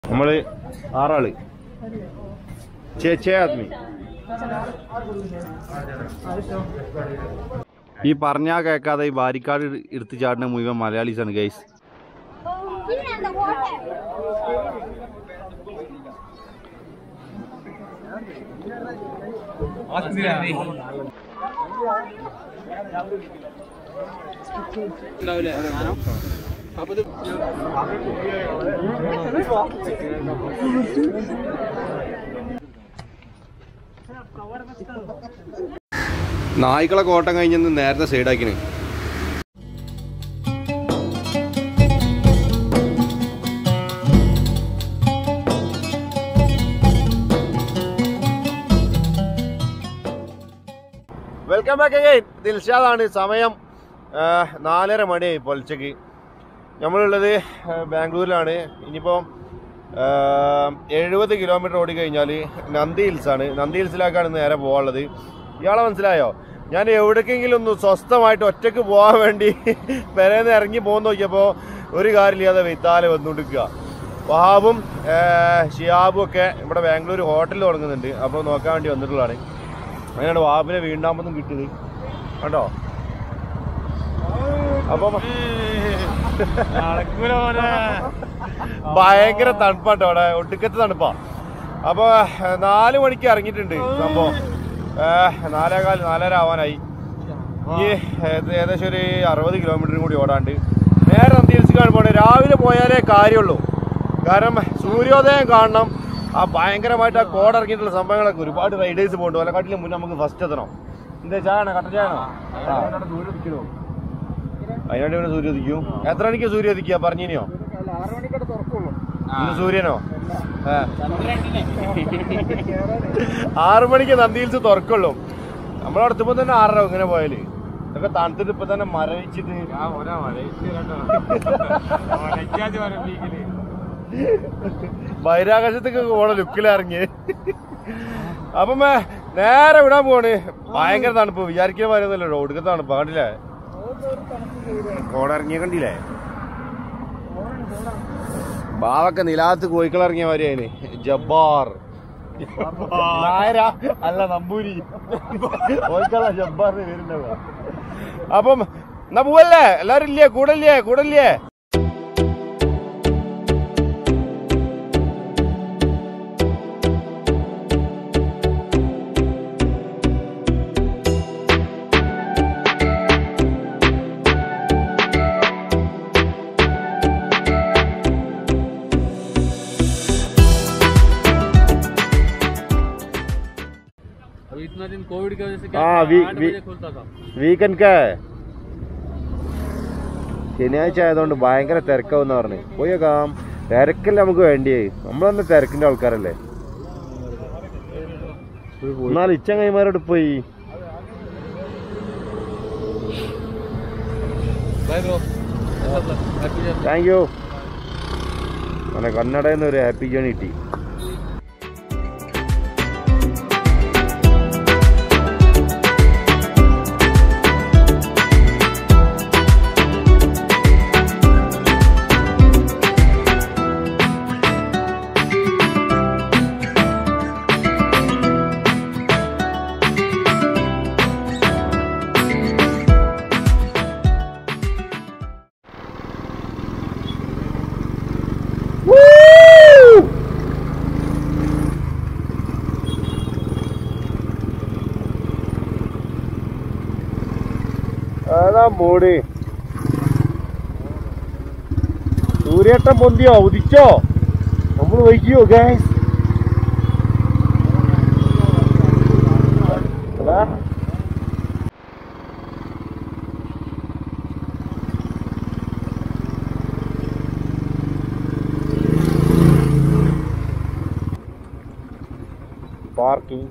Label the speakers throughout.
Speaker 1: നമ്മള് ആറാള് ചേ ചേ ആദ്മി ഈ പറഞ്ഞാ കേൾക്കാതെ ഈ ബാരിക്കാട് എടുത്ത് ചാടുന്ന മുഴുവൻ മലയാളീസ് ആണ് ഗൈസ്
Speaker 2: പിന്നെ എന്താ പോട്ടെ
Speaker 1: നായ്ക്കളെ കോട്ടം കഴിഞ്ഞെന്ന് നേരത്തെ സൈഡാക്കിന് വെൽക്കം ബാക്ക് അഗൈൻ ദിൽഷാദാണ് സമയം ആ, നാലര മണിയായി പൊലച്ചക്ക് നമ്മളുള്ളത് ആ, ബാംഗ്ലൂരിലാണ് ഇനിയിപ്പോൾ എഴുപത് കിലോമീറ്റർ ഓടി കഴിഞ്ഞാൽ നന്ദി ഹിൽസാണ് നന്ദി ഹിൽസിലേക്കാണ് നേരെ പോകാനുള്ളത് ഇയാളെ മനസ്സിലായോ ഞാൻ എവിടേക്കെങ്കിലും ഒന്ന് സ്വസ്ഥമായിട്ട് ഒറ്റക്ക് പോകാൻ വേണ്ടി പെരേന്ന് ഇറങ്ങി പോകുന്ന നോക്കിയപ്പോൾ ഒരു കാര്യമില്ലാതെ വെയ്ത്താലെ വന്നുകൊണ്ടിരിക്കുക വഹാബും ആ, ഷിയാബും ഒക്കെ ഇവിടെ ബാംഗ്ലൂർ ഹോട്ടലിൽ തുടങ്ങുന്നുണ്ട് അപ്പോൾ നോക്കാൻ വേണ്ടി വന്നിട്ടുള്ളതാണ് അങ്ങനെയാണ് വാബിനെ വീണ്ടാമതും കിട്ടിയത് കണ്ടോ അപ്പം ഭയങ്കര തണുപ്പാട്ടോ അവിടെ ഒടുക്കത്തെ തണുപ്പാ അപ്പൊ ഏഹ്, നാല് മണിക്ക് ഇറങ്ങിയിട്ടുണ്ട് സംഭവം ഏഹ്, നാലേകാൽ നാലര ആവാനായി ഈ ഏത് ഏകദേശം ഒരു അറുപത് കിലോമീറ്റർ കൂടി ഓടാണ്ട് നേരെ തിരിച്ചു പോണേ രാവിലെ പോയാലേ കാര്യമുള്ളൂ കാരണം സൂര്യോദയം കാണണം ആ ഭയങ്കരമായിട്ട് ആ കോഡ് ഇറങ്ങിയിട്ടുള്ള സംഭവങ്ങളൊക്കെ ഒരുപാട് റൈഡേഴ്സ് പോകുന്നുണ്ട് വല്ലക്കാട്ടിലും മുന്നേ നമുക്ക് ഫസ്റ്റ് എത്തണം എന്താ ചായണോ കട്ട ചായണോ അതിനായിട്ട് ഇവിടെ സൂര്യ ഉദിക്കും എത്ര മണിക്ക് സൂര്യ ഉദിക്കുക പറഞ്ഞിനിയോ ഇന്ന് സൂര്യനോ ഏ. ആറു മണിക്ക് നന്ദി ഹിൽസ് തുറക്കുള്ളൂ നമ്മളടുത്തപ്പോ തന്നെ ആറര ഇങ്ങനെ പോയാല് ഇതൊക്കെ തണുത്തിട്ട് ഇപ്പൊ തന്നെ മരവിച്ചിട്ട് ബഹിരാകാശത്തേക്ക് പോണ ലുക്കിലിറങ്ങി അപ്പം ഏ, നേരെ വിടാൻ പോണ് ഭയങ്കര തണുപ്പ് വിചാരിക്കുന്ന പറയുന്നല്ലോ റോഡിൽ തണുപ്പ് കണ്ടില്ലേ കോടിറങ്ങിയ കണ്ടില്ലേ ബാവൊക്കെ നിലാത്ത് കോഴിക്കളിറങ്ങിയ മാതിരിയാണ് ജബ്ബാർ നായരാ അല്ല നമ്പൂരി കോഴിക്കള ജബ്ബാറിന് പേരുണ്ടാവുക അപ്പം എന്നാ പോവല്ലേ എല്ലാരും ഇല്ലേ കൂടല്ലേ കൂടല്ലേ
Speaker 3: अभी इतना दिन कोविड की वजह से
Speaker 1: हाँ,
Speaker 3: क्या
Speaker 1: वी-
Speaker 3: आठ
Speaker 1: वी-
Speaker 3: बजे खुलता था
Speaker 1: വീക്കെൻഡ് കാ ശനിയാഴ്ച ആയതുകൊണ്ട് ഭയങ്കര തിരക്കാവെന്ന് പറഞ്ഞു പോയേക്കാം തിരക്കല്ലേ നമുക്ക് വേണ്ടിയേ നമ്മളന്ന് തിരക്കിന്റെ ആൾക്കാരല്ലേ എന്നാൽ ഇച്ച കൈമാരോട് പോയി
Speaker 3: bye bro happy journey
Speaker 1: thank you അങ്ങനെ കന്നഡയിൽ നിന്ന് ഒരു ഹാപ്പി ജേണി കിട്ടി അതാ മോട് സൂര്യേട്ടൻ പൊന്തിയോ ഉദിച്ചോ നമ്മൾ വൈകിയോ ഗൈസ് പാർക്കിംഗ്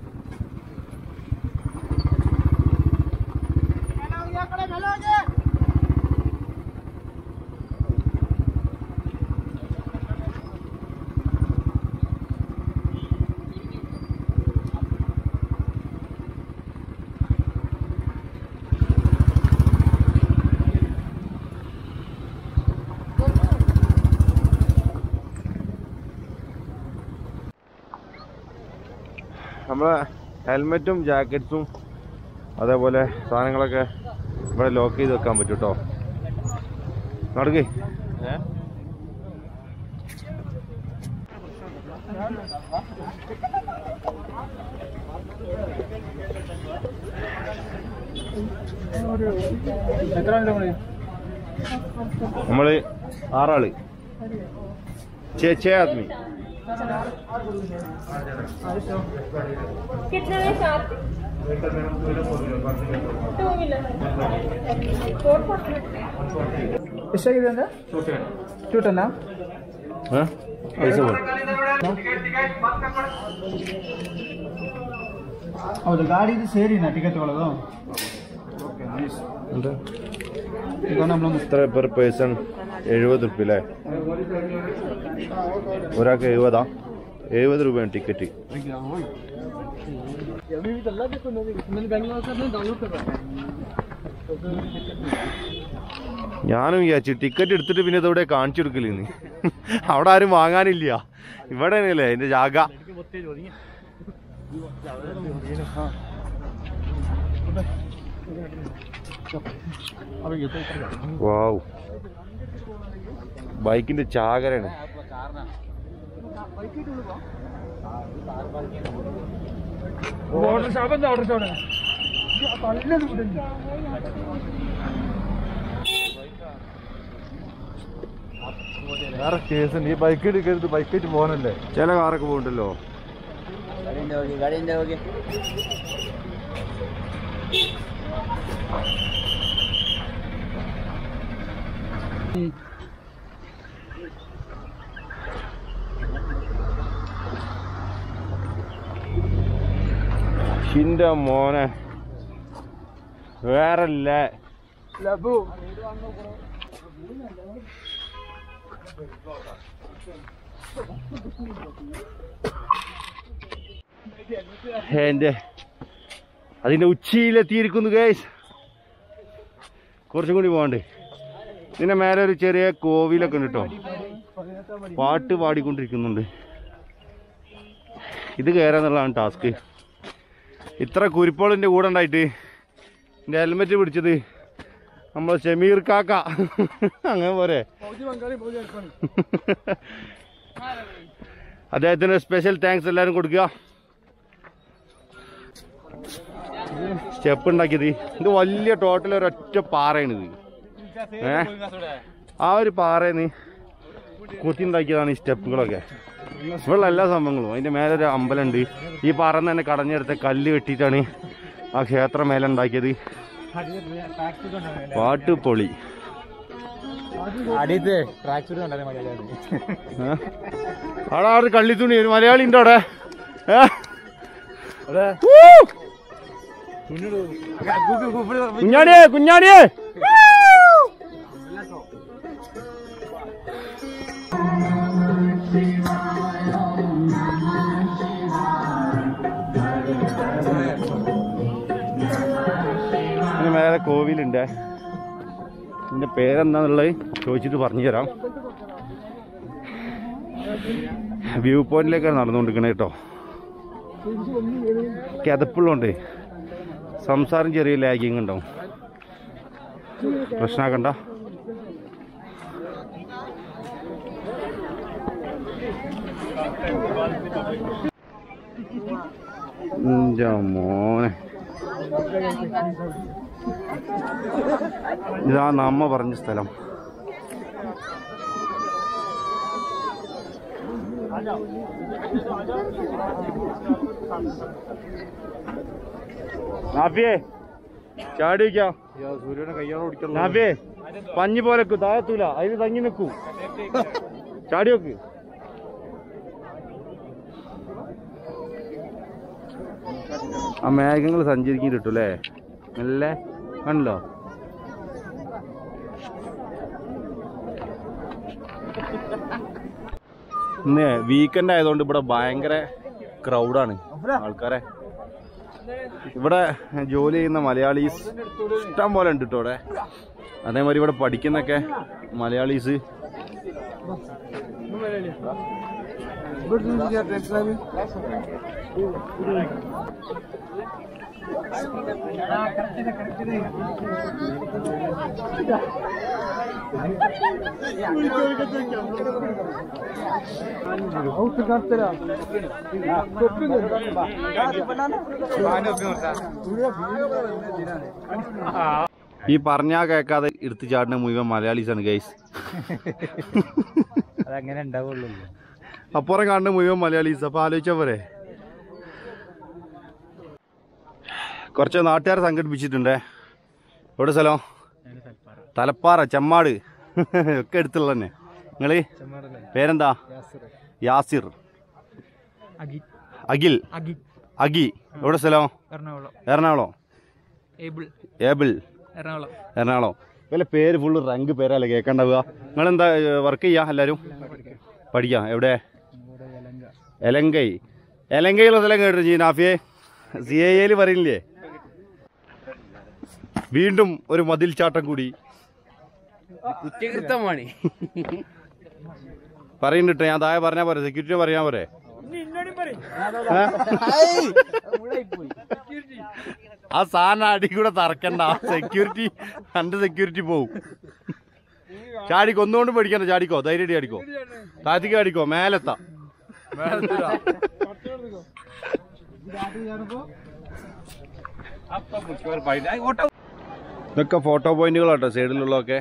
Speaker 1: നമ്മളെ ഹെൽമെറ്റും ജാക്കറ്റ്സും അതേപോലെ സാധനങ്ങളൊക്കെ ഇവിടെ ലോക്ക് ചെയ്ത് വെക്കാൻ പറ്റും കേട്ടോ നടക്കേ
Speaker 3: എത്ര ഉണ്ട് നമ്മള്
Speaker 1: നമ്മള് ആറാള് छः छः आदमी
Speaker 2: कितने में सात टू व्हीलर फोर फोर
Speaker 4: ಎಷ್ಟಾಗಿದೆ ಅಂದ್ರೆ ಟೂ ಟನ್ನಾ
Speaker 1: हाँ पैसे बोल
Speaker 4: ಹೌದು ಗಾಡಿದು ಸೇರಿನಾ ಟಿಕೆಟ್ ತಗೊಳ್ಳೋದು ಓಕೆ ನೈಸ್ ಈಗ നമ്മളൊന്ന്
Speaker 1: എത്ര പെർ പേഴ്സൺ എഴുപത് റുപ്യ അല്ലേ ഒരാൾക്ക് എഴുപതാ എഴുപത് രൂപയാണ് ടിക്കറ്റ്
Speaker 3: मैंने बैंगलोर से डाउनलोड कर रहा
Speaker 1: ഞാനും വിചാരിച്ചു ടിക്കറ്റ് എടുത്തിട്ട് പിന്നെ ഇതവിടെ കാണിച്ചു കൊടുക്കലെന്ന് അവിടെ ആരും വാങ്ങാനില്ല ഇവിടെ അല്ലേ അതിന്റെ ജാഗ വാവ് ബൈക്കിന്റെ ചാകരാണ്
Speaker 4: ഓർഡർ ഷോപ്പ് എന്താ ഓർഡർ ഷോപ്പ്
Speaker 1: വേറെ കേസുണ്ട് ഈ ബൈക്ക് എടുക്കരുത് ബൈക്കായിട്ട് പോകാനല്ലേ ചില കാറൊക്കെ പോകണ്ടല്ലോ ഷിന്റെ മോനെ വേറല്ല
Speaker 4: ലബു
Speaker 1: എന്റെ അതിന്റെ ഉച്ചിയിലെത്തിയിരിക്കുന്നു ഗൈസ് കുറച്ചും കൂടി പോകണ്ട് ഇതിന്റെ മേലെ ഒരു ചെറിയ കോവിലൊക്കെ ഉണ്ട് കേട്ടോ പാട്ട് പാടിക്കൊണ്ടിരിക്കുന്നുണ്ട് ഇത് കയറാന്നുള്ളതാണ് ടാസ്ക് ഇത്ര കുരിപ്പോളിന്റെ കൂടെ ഉണ്ടായിട്ട് എൻ്റെ ഹെൽമെറ്റ് പിടിച്ചത് നമ്മൾ ഷമീർ കാക്ക അങ്ങനെ പോരെ അദ്ദേഹത്തിന് സ്പെഷ്യൽ താങ്ക്സ് എല്ലാവരും കൊടുക്കുക സ്റ്റെപ്പ് ഉണ്ടാക്കിയത് ഇത് വലിയ ടോട്ടൽ ഒരൊറ്റ പാറയാണ് ഇത് ഏ ആ ഒരു പാറയെന്ന് കുത്തി ഉണ്ടാക്കിയതാണ് ഈ സ്റ്റെപ്പുകളൊക്കെ ഇവിടെയുള്ള എല്ലാ സംഭവങ്ങളും അതിന്റെ മേലെ ഒരു അമ്പലമുണ്ട് ഈ പാറ തന്നെ കടഞ്ഞെടുത്ത കല്ല് കെട്ടിയിട്ടാണ് ആ ക്ഷേത്രം മേലെ ഉണ്ടാക്കിയത് പാട്ട് പൊളി
Speaker 4: അടിയത്തെ ട്രാക്ടർ കണ്ടാലേ മലയാളം
Speaker 1: ഏ? അവിടെ ആ ഒരു കള്ളിത്തുണി ഒരു മലയാളി ഉണ്ട് അവിടെ ഏ? ഊ! കുഞ്ഞാണിയേ കുഞ്ഞാണിയേ ഇതിന് മേലെ കോവിലുണ്ട് ഇതിന്റെ പേരെന്താന്നുള്ളത് ചോദിച്ചിട്ട് പറഞ്ഞു തരാം വ്യൂ പോയിന്റിലേക്കാണ് നടന്നുകൊണ്ടിരിക്കണേ കേട്ടോ കിതപ്പുള്ളതുകൊണ്ട് സംസാരം ചെറിയ ലാഗിങ് ഉണ്ടാവും പ്രശ്നമാക്കണ്ട ഇഞ്ച മോനെ ഇതാ നമ്മ പറഞ്ഞ സ്ഥലം നാഫിയേ ചാടി വയ്ക്കാം
Speaker 4: സൂര്യനെ കയ്യോടെ ഓടിക്കണം
Speaker 1: നാഫിയേ പഞ്ഞി പോലെ നിക്കൂ, താഴത്തൂല അതിന് തങ്ങി നിൽക്കൂ ചാടി വെക്ക് ആ മേഘങ്ങൾ സഞ്ചരിക്കാൻ കിട്ടും അല്ലേ നല്ല കണ്ടല്ലോ ഇന്ന് വീക്കെൻഡ് ആയതുകൊണ്ട് ഇവിടെ ഭയങ്കര ക്രൗഡാണ് ആൾക്കാരെ ഇവിടെ ജോലി ചെയ്യുന്ന മലയാളീസ് ഇഷ്ടം പോലെ ഉണ്ട് കേട്ടോ ഇവിടെ അതേമാതിരി ഇവിടെ പഠിക്കുന്നൊക്കെ മലയാളീസ് ഈ പറഞ്ഞാ കേൾക്കാതെ എടുത്തു ചാടുന്ന മുഴുവൻ മലയാളീസാണ് ഗൈസ്
Speaker 4: അതങ്ങനെ ഉണ്ടാവുള്ളൂ
Speaker 1: അപ്പുറം കാണുന്ന മുഴുവൻ മലയാളീസ് അപ്പൊ ആലോചിച്ചാ പോരെ കുറച്ച് നാട്ടുകാരെ സംഘടിപ്പിച്ചിട്ടുണ്ടേ എവിടെ സ്ഥലം തലപ്പാറ ചെമ്മാട് ഒക്കെ എടുത്തുള്ള തന്നെ നിങ്ങള് പേരെന്താ യാസിർ അഖിൽ
Speaker 3: അഗി
Speaker 1: അഗി എവിടെ സ്ഥലം
Speaker 3: എറണാകുളം
Speaker 1: എറണാകുളം
Speaker 3: ഏബിൾ
Speaker 1: ഏബിൾ
Speaker 3: എറണാകുളം
Speaker 1: എറണാകുളം വല്ല പേര് ഫുള്ള് റങ്ക് പേരല്ലേ കേൾക്കണ്ടാവുക നിങ്ങളെന്താ വർക്ക് ചെയ്യാ എല്ലാവരും പഠിക്കാം എവിടെ എലങ്കൈ എലങ്കൈയുള്ള സ്ഥലം കേട്ടു ജി നാഫിയെ സി എ എയിൽ പറയുന്നില്ലേ വീണ്ടും ഒരു മതിൽ ചാട്ടം കൂടി
Speaker 3: കുറ്റകൃത്യമാണ്
Speaker 1: പറയുന്നുണ്ട് ഞാൻ താഴെ പറഞ്ഞാ പോരെ സെക്യൂരിറ്റി പറയാൻ പോരെ ആ സാധനം അടി കൂടെ തറക്കണ്ട സെക്യൂരിറ്റി രണ്ട് സെക്യൂരിറ്റി പോവും ചാടിക്കോ ഒന്നുകൊണ്ട് പേടിക്കണ്ട ചാടിക്കോ ധൈര്യം ചാടിക്കോ താഴത്തേക്ക് ചാടിക്കോ മേലെത്താ ഇതൊക്കെ ഫോട്ടോ പോയിന്റുകളാട്ടോ സൈഡിലുള്ളതൊക്കെ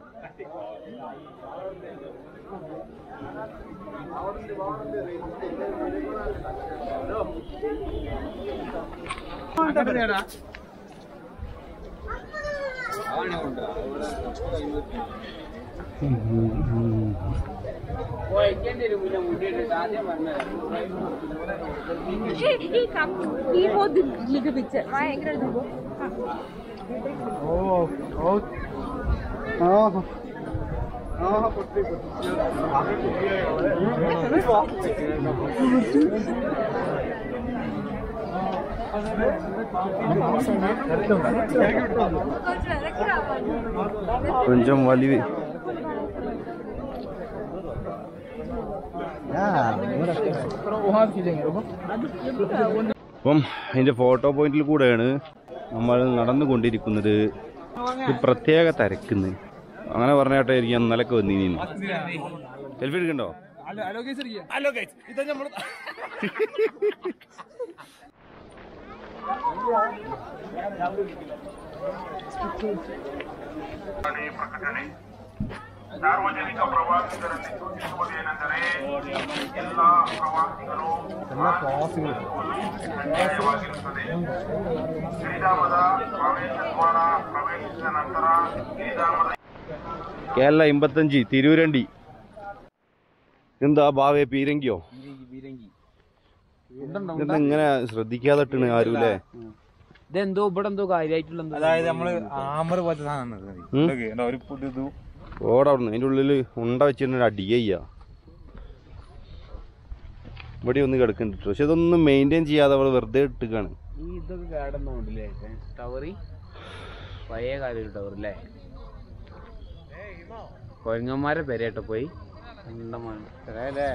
Speaker 2: ഈ കപ്പ് ഈ പോത്ത് മികപ്പിച്ച് ഭയങ്കര ഇത്. കുറച്ച് വിലക്കിടാൻ
Speaker 1: കൊഞ്ചം വലിവ് അപ്പം അതിന്റെ ഫോട്ടോ പോയിന്റിൽ കൂടെയാണ് നമ്മൾ നടന്നുകൊണ്ടിരിക്കുന്നത് ഒരു പ്രത്യേക തിരക്കുന്ന് അങ്ങനെ പറഞ്ഞാട്ടായിരിക്കും ഞാൻ ഇന്നലൊക്കെ വന്നിനി സെൽഫി എടുക്കണ്ടോ
Speaker 5: ಸಾರ್ವಜನಿಕ ಪ್ರವಾಸಿಗರಲ್ಲಿ ಸೂಚಿಸುವುದೇನೆಂದರೆ ಎಲ್ಲ ಪ್ರವಾಸಿಗರು ಕಡ್ಡಾಯವಾಗಿರುತ್ತದೆ ಗಿರಿಧಾಮದ ಪ್ರವೇಶ ದ್ವಾರ ಪ್ರವೇಶಿಸಿದ ನಂತರ ಗಿರಿಧಾಮದ
Speaker 1: കേരള എൺപത്തഞ്ച് തിരൂരണ്ടി എന്താ ഭാവേ പീരങ്കിയോ ഇതെന്താ ഇങ്ങനെ ശ്രദ്ധിക്കാതെ ഇട്ടണ് ആരുല്ലേ
Speaker 3: ഇതെന്തോ ഇവിടെ എന്തോ കാര്യമായിട്ടുള്ള എന്തോ
Speaker 4: അതായത് നമ്മള് ആമർ പോലത്തെ സാധനം ഒരു പുതിയത്
Speaker 1: ഓടവിടുന്ന് അതിന്റെ ഉള്ളില് ഉണ്ട വെച്ചിട്ട് അടിയ്യ ഇവിടെ ഒന്ന് കിടക്കുന്നുണ്ട് പക്ഷെ ഇതൊന്നും മെയിൻറ്റെയിൻ ചെയ്യാതെ അവള് വെറുതെ ഇട്ടുകാണ്
Speaker 3: ഈ ഇതൊക്കെ കേടന്നോണ്ടല്ലേ ടവറി പഴയ കാലം ടവർ അല്ലേ കൊരങ്ങന്മാരെ പെരേട്ടോ പോയി കണ്ടമാണ്
Speaker 4: അല്ലേ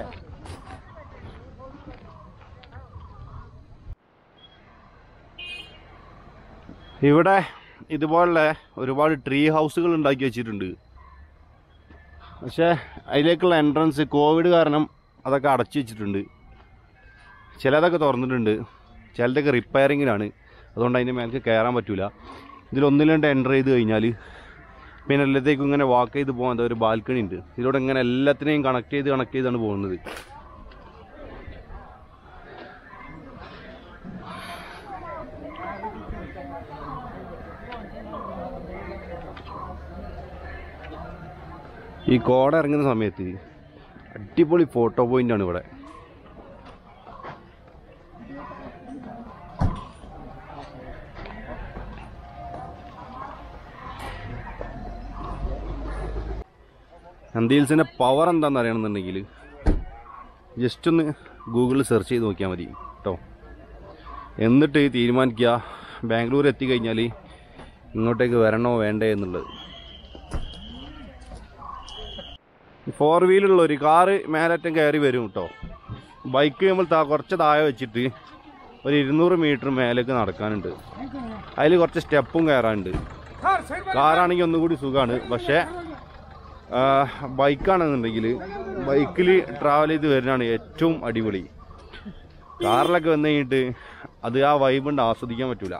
Speaker 1: ഇവിടെ ഇതുപോലുള്ള ഒരുപാട് ട്രീ ഹൗസുകൾ ഉണ്ടാക്കി വെച്ചിട്ടുണ്ട് പക്ഷെ അതിലേക്കുള്ള എൻട്രൻസ് കോവിഡ് കാരണം അതൊക്കെ അടച്ചു വെച്ചിട്ടുണ്ട് ചിലതൊക്കെ തുറന്നിട്ടുണ്ട് ചിലതൊക്കെ റിപ്പയറിങ്ങിനാണ് അതുകൊണ്ട് അതിൻ്റെ മേലേക്ക് കയറാൻ പറ്റൂല ഇതിലൊന്നിൽ രണ്ട് എൻ്റർ ചെയ്ത് കഴിഞ്ഞാൽ പിന്നെ എല്ലാത്തേക്കും ഇങ്ങനെ വാക്ക് ചെയ്ത് പോകാൻ ഒരു ബാൽക്കണി ഉണ്ട് ഇതിലൂടെ ഇങ്ങനെ എല്ലാത്തിനെയും കണക്ട് ചെയ്ത് കണക്ട് ചെയ്താണ് പോകുന്നത് ഈ കോട ഇറങ്ങുന്ന സമയത്ത് അടിപൊളി ഫോട്ടോ പോയിന്റ് ആണ് ഇവിടെ നന്ദിഹിൽസിന്റെ പവർ എന്താണെന്ന് അറിയണമെന്നുണ്ടെങ്കിൽ ജസ്റ്റ് ഒന്ന് ഗൂഗിളിൽ സെർച്ച് ചെയ്ത് നോക്കിയാൽ മതി കേട്ടോ എന്നിട്ട് തീരുമാനിക്കുക ബാംഗ്ലൂർ എത്തിക്കഴിഞ്ഞാൽ ഇങ്ങോട്ടേക്ക് വരണോ വേണ്ടേ എന്നുള്ളത് ഫോർ വീലുള്ള ഒരു കാറ് മേലറ്റം കയറി വരും കേട്ടോ ബൈക്ക് നമ്മൾ താ കുറച്ച് താഴെ വെച്ചിട്ട് ഒരു ഇരുന്നൂറ് മീറ്റർ മേലേക്ക് നടക്കാനുണ്ട് അതിൽ കുറച്ച് സ്റ്റെപ്പും കയറാനുണ്ട് കാറാണെങ്കിൽ ഒന്നുകൂടി സുഖമാണ് പക്ഷേ ബൈക്കാണെന്നുണ്ടെങ്കിൽ ബൈക്കിൽ ട്രാവൽ ചെയ്ത് വരുന്നതാണ് ഏറ്റവും അടിപൊളി കാറിലൊക്കെ വന്നു കഴിഞ്ഞിട്ട് അത് ആ വൈബ് ഉണ്ട് ആസ്വദിക്കാൻ പറ്റൂല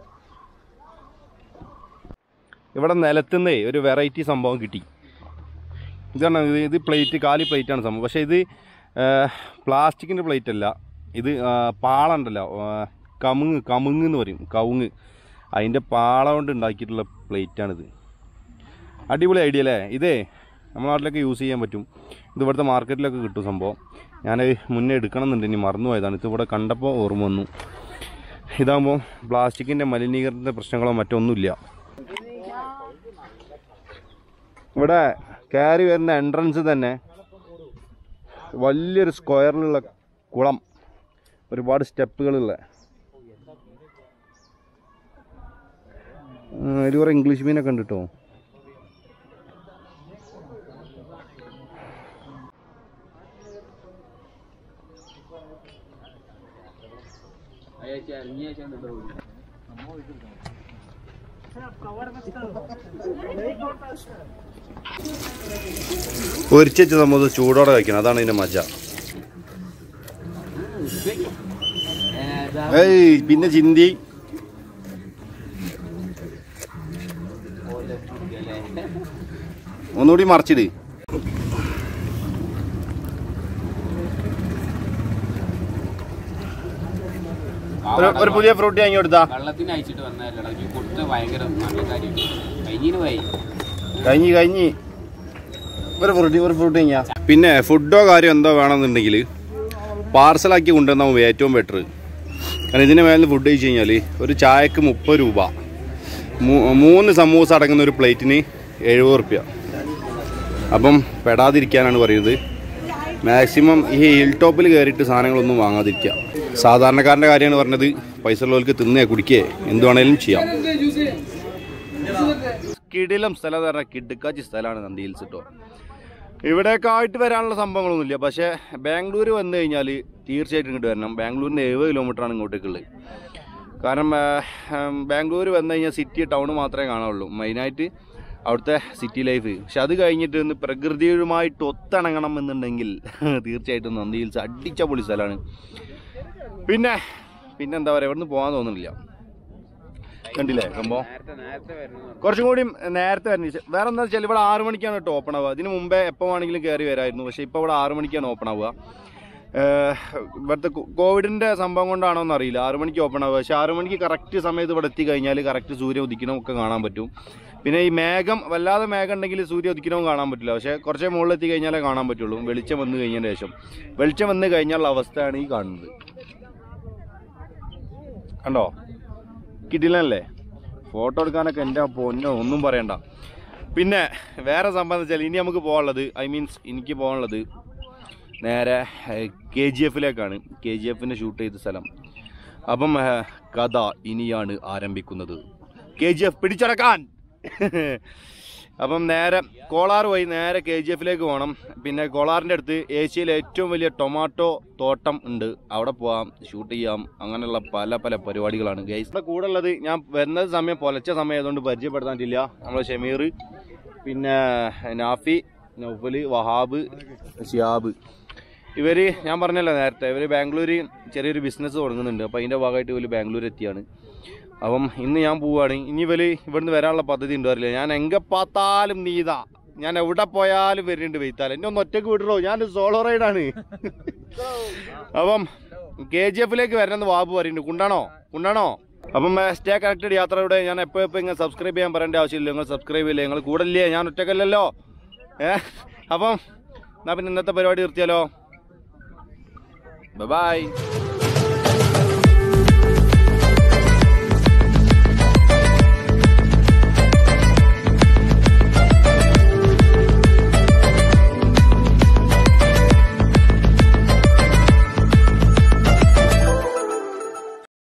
Speaker 1: ഇവിടെ നിലത്തുനിന്നേ ഒരു വെറൈറ്റി സംഭവം കിട്ടി ഇതാണ് ഇത് ഇത് പ്ലേറ്റ് കാലി പ്ലേറ്റ് ആണ് സംഭവം പക്ഷേ ഇത് പ്ലാസ്റ്റിക്കിൻ്റെ പ്ലേറ്റ് അല്ല ഇത് ആ, പാള ഉണ്ടല്ലോ ആ, കമുങ്ങ് കമുങ്ങ് എന്ന് പറയും കവുങ്ങ് അതിൻ്റെ പാള കൊണ്ട് ഉണ്ടാക്കിയിട്ടുള്ള പ്ലേറ്റാണിത് അടിപൊളി ഐഡിയ അല്ലേ ഇതേ നമ്മുടെ നാട്ടിലൊക്കെ യൂസ് ചെയ്യാൻ പറ്റും ഇത് ഇവിടുത്തെ മാർക്കറ്റിലൊക്കെ കിട്ടും സംഭവം ഞാൻ മുന്നേ എടുക്കണം എന്നുണ്ട് ഇനി മറന്നു പോയതാണ് ഇത് ഇവിടെ കണ്ടപ്പോൾ ഓർമ്മ വന്നു ഇതാകുമ്പോൾ പ്ലാസ്റ്റിക്കിൻ്റെ മലിനീകരണത്തിൻ്റെ പ്രശ്നങ്ങളോ മറ്റൊന്നുമില്ല ഇവിടെ കയറി വരുന്ന എൻട്രൻസ് തന്നെ വലിയൊരു സ്ക്വയറിലുള്ള കുളം ഒരുപാട് സ്റ്റെപ്പുകളുള്ള ഉം, ഇതിൽ കുറേ ഇംഗ്ലീഷ് മീനൊക്കെ ഉണ്ട് കേട്ടോ
Speaker 3: അയച്ചാ ഇറങ്ങി അയച്ചാൽ
Speaker 1: പൊരിച്ച നമ്മൾ ചൂടോടെ കഴിക്കണം അതാണ് ഇതിൻ്റെ മജ ഏയ് പിന്നെ ചിന്തി ഒന്നുകൂടി മറിച്ചിട് ഒരു- ഒരു പുതിയ ഫ്രൂട്ട് വാങ്ങി കൊടുത്താ
Speaker 3: വെള്ളത്തിന് അയച്ചിട്ട് വന്നതല്ലടാ ഈ കൊടുത്ത ഭയങ്കര നല്ല കാര്യം കഴിഞ്ഞിന് പോയി
Speaker 1: കഴിഞ്ഞ് കഴിഞ്ഞ് ഒരു ഫ്രൂട്ട് ഒരു ഫ്രൂട്ട് കഴിഞ്ഞാ പിന്നെ ഫുഡോ കാര്യം എന്തോ വേണമെന്നുണ്ടെങ്കിൽ പാർസലാക്കി കൊണ്ടുവന്നാവും ഏറ്റവും ബെറ്റർ കാരണം ഇതിന് മേലെ ഫുഡ് കഴിച്ച് കഴിഞ്ഞാൽ ഒരു ചായക്ക് മുപ്പത് രൂപ മൂ- മൂന്ന് സമൂസ അടങ്ങുന്ന ഒരു പ്ലേറ്റിന് എഴുപത് റുപ്യ അപ്പം പെടാതിരിക്കാനാണ് പറയുന്നത് മാക്സിമം ഈ ഹിൽ ടോപ്പിൽ കയറിയിട്ട് സാധനങ്ങളൊന്നും വാങ്ങാതിരിക്കുക സാധാരണക്കാരൻ്റെ കാര്യമാണ് പറഞ്ഞത് പൈസ ഉള്ളവർക്ക് തിന്നേ കുടിക്കേ എന്ത് വേണേലും ചെയ്യാം കിടിലം സ്ഥലം എന്ന് പറഞ്ഞാൽ കിടുക്കാച്ചി സ്ഥലമാണ് നന്ദി ഹിൽസ് കേട്ടോ ഇവിടെയൊക്കെ ആയിട്ട് വരാനുള്ള സംഭവങ്ങളൊന്നുമില്ല പക്ഷേ ബാംഗ്ലൂർ വന്നു കഴിഞ്ഞാൽ തീർച്ചയായിട്ടും ഇങ്ങോട്ട് വരണം ബാംഗ്ലൂരിന് എഴുപത് കിലോമീറ്ററാണ് ഇങ്ങോട്ടേക്കുള്ളത് കാരണം ബാംഗ്ലൂർ വന്നു കഴിഞ്ഞാൽ സിറ്റി ടൗൺ മാത്രമേ കാണാവുള്ളൂ മെയിനായിട്ട് അവിടുത്തെ സിറ്റി ലൈഫ് പക്ഷെ അത് കഴിഞ്ഞിട്ട് ഒന്ന് പ്രകൃതിയുമായിട്ട് ഒത്തിണങ്ങണം എന്നുണ്ടെങ്കിൽ തീർച്ചയായിട്ടും നന്ദി ഹിൽസ് അടിച്ച പൊളി സ്ഥലമാണ് പിന്നെ പിന്നെ എന്താ പറയുക ഇവിടുന്ന് പോകാൻ തോന്നുന്നില്ല കണ്ടില്ലേ സംഭവം
Speaker 3: നേരത്തെ നേരത്തെ വരണം
Speaker 1: കുറച്ചും കൂടി നേരത്തെ വരണം വേറെ എന്താ വെച്ചാൽ ഇവിടെ ആറ് മണിക്കാണ് കേട്ടോ ഓപ്പൺ ആവുക ഇതിന് മുമ്പേ എപ്പോൾ വേണമെങ്കിലും കയറി വരായിരുന്നു പക്ഷേ ഇപ്പോൾ ഇവിടെ ആറ് മണിക്കാണ് ഓപ്പൺ ആവുക ഏഹ് ഇവിടുത്തെ കോ- കോവിഡിൻ്റെ സംഭവം കൊണ്ടാണോ എന്ന് അറിയില്ല ആറ് മണിക്ക് ഓപ്പൺ ആവുക പക്ഷേ ആറ് മണിക്ക് കറക്റ്റ് സമയത്ത് ഇവിടെ എത്തി കഴിഞ്ഞാൽ കറക്റ്റ് സൂര്യ ഉദിക്കണം ഒക്കെ കാണാൻ പറ്റും പിന്നെ ഈ മേഘം വല്ലാതെ മേഘം ഉണ്ടെങ്കിൽ സൂര്യ ഉദിക്കണവും കാണാൻ പറ്റില്ല പക്ഷേ കുറച്ചേ മുകളിൽ എത്തി കഴിഞ്ഞാലേ കാണാൻ പറ്റുള്ളൂ വെളിച്ചം വന്നു കഴിഞ്ഞതിന് ശേഷം വെളിച്ചം വന്നു കഴിഞ്ഞാലുള്ള അവസ്ഥയാണ് ഈ കാണുന്നത് കണ്ടോ കിട്ടില്ലല്ലേ ഫോട്ടോ എടുക്കാനൊക്കെ എൻ്റെ പൊന്നോ ഒന്നും പറയണ്ട പിന്നെ വേറെ സംഭവം വെച്ചാൽ ഇനി നമുക്ക് പോകാനുള്ളത് ഐ മീൻസ് എനിക്ക് പോകാനുള്ളത് നേരെ കെ ജി എഫിലേക്കാണ് കെ ജി എഫിൻ്റെ ഷൂട്ട് ചെയ്ത സ്ഥലം അപ്പം ഏഹ്, കഥ ഇനിയാണ് ആരംഭിക്കുന്നത് കെ ജി എഫ് പിടിച്ചടക്കാൻ അപ്പം നേരെ കോളാർ വഴി നേരെ കെ ജി എഫിലേക്ക് പോകണം പിന്നെ കോളാറിൻ്റെ അടുത്ത് ഏഷ്യയിലെ ഏറ്റവും വലിയ ടൊമാറ്റോ തോട്ടം ഉണ്ട് അവിടെ പോവാം ഷൂട്ട് ചെയ്യാം അങ്ങനെയുള്ള പല പല പരിപാടികളാണ് ഗൈസ് ഇവിടെ കൂടെ ഉള്ളത് ഞാൻ വരുന്നത് സമയം പൊലച്ച സമയം ആയതുകൊണ്ട് പരിചയപ്പെടുത്താൻ പറ്റില്ല നമ്മൾ ഷമീർ പിന്നെ നാഫി നൗഫല് വഹാബ് ഷിയാബ് ഇവർ ഞാൻ പറഞ്ഞല്ലോ നേരത്തെ ഇവർ ബാംഗ്ലൂർ ചെറിയൊരു ബിസിനസ് തുടങ്ങുന്നുണ്ട് അപ്പോൾ അതിൻ്റെ ഭാഗമായിട്ട് ഇവർ ബാംഗ്ലൂർ എത്തിയാണ് അപ്പം ഇന്ന് ഞാൻ പോവുകയാണ് ഇനി ഇവര് ഇവിടുന്ന് വരാനുള്ള പദ്ധതി ഉണ്ടോ അറിയില്ല ഞാൻ എങ്ക പാത്താലും നീതാ ഞാൻ എവിടെ പോയാലും വരുന്നുണ്ട് വെയ്ത്താൽ എന്നെ ഒന്ന് ഒറ്റക്ക് വിടറോ ഞാൻ സോളോ റൈഡാണ് അപ്പം കെ ജി എഫിലേക്ക് വരണമെന്ന് ബാബു പറയുന്നുണ്ട് കുണ്ടാണോ കുണ്ടാണോ അപ്പം സ്റ്റേ കണക്റ്റഡ് യാത്രയുടെ ഞാൻ എപ്പോൾ എപ്പോൾ ഇങ്ങനെ സബ്സ്ക്രൈബ് ചെയ്യാൻ പറയേണ്ട ആവശ്യമില്ല നിങ്ങൾ സബ്സ്ക്രൈബ് ചെയ്യില്ലേ നിങ്ങൾ കൂടെ ഇല്ലേ ഞാൻ ഒറ്റക്കല്ലല്ലോ ഏ അപ്പം എന്നാൽ പിന്നെ ഇന്നത്തെ പരിപാടി നിർത്തിയാലോ ബൈ